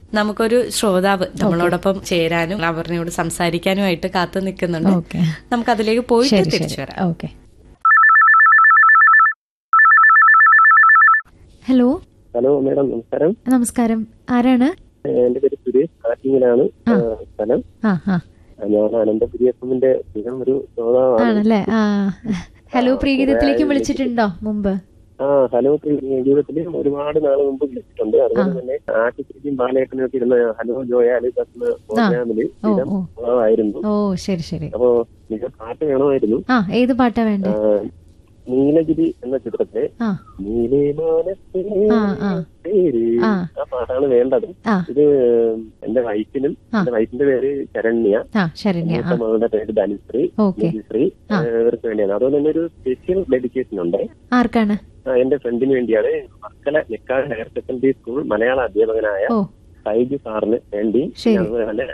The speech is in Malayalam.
നമുക്കൊരു ശ്രോതാവ് നമ്മളോടൊപ്പം ചേരാനും അപർണയോട് സംസാരിക്കാനുമായിട്ട് കാത്തു നിൽക്കുന്നുണ്ട് ഓക്കെ നമുക്ക് അതിലേക്ക് പോയിട്ട് ശരി തിരിച്ചു ശരി വരാം ഓക്കെ ഹലോ ഹലോ മേഡം നമസ്കാരം നമസ്കാരം ആരാണ് ഏഹ് എന്റെ പേര് സുരേഷ് കാറ്റിങ്ങിലാണ് ഏഹ് സ്ഥലം ആ ആ ഞാൻ അനന്തപുരി എഫിന്റെ സ്ഥിരം ഒരു ശ്രോതാവാണ് ആണല്ലേ ആ ഹലോ പ്രീഗീതത്തിലേക്ക് വിളിച്ചിട്ടുണ്ടോ മുമ്പ് ആ ഹലോ ജീവിതത്തിൽ ഒരുപാട് നാൾ മുമ്പ് വിളിച്ചിട്ടുണ്ട് അതുപോലെ തന്നെ ആശുപത്രിക്കും ബാലേട്ടനും ഒക്കെ ഇരുന്ന ഹലോ ജോയ അലിബസ് എന്ന പ്രോഗ്രാമിൽ ഓ സ്ഥിരം ഓ ശ്രോതാവായിരുന്നു ഓ ശരി ശരി അപ്പോ നിങ്ങൾക്ക് പാട്ട് വേണമായിരുന്നു ആ ഏത് പാട്ടാ വേണ്ടേ ആ, നീലഗിരി എന്ന ചിത്രത്തിലെ ആ നീലേ മാനസേ ആ, ആ. പേര് ആ. ആ പാട്ടാണ് വേണ്ടത് ആ ഇത് എന്റെ വൈഫിനും ആ. എന്റെ വൈഫിന്റെ പേര് ശരണ്യ ആ ശരണ്യ ആ മൂത്ത മകളുടെ പേര് ധനുശ്രീ ഓക്കെ ശ്രീ ആ. ഇവർക്ക് വേണ്ടിയാണ് അതുപോലെ തന്നെ ഒരു സ്പെഷ്യൽ ഡെഡിക്കേഷൻ ഉണ്ട് ആർക്കാണ് ആ, എന്റെ ഫ്രണ്ടിന് വേണ്ടിയാണ് Varkala Nekkad higher secondary school മലയാള അധ്യാപകനായ ഓ സൈജു സാറിന് വേണ്ടി ശരി. അതുപോലെ തന്നെ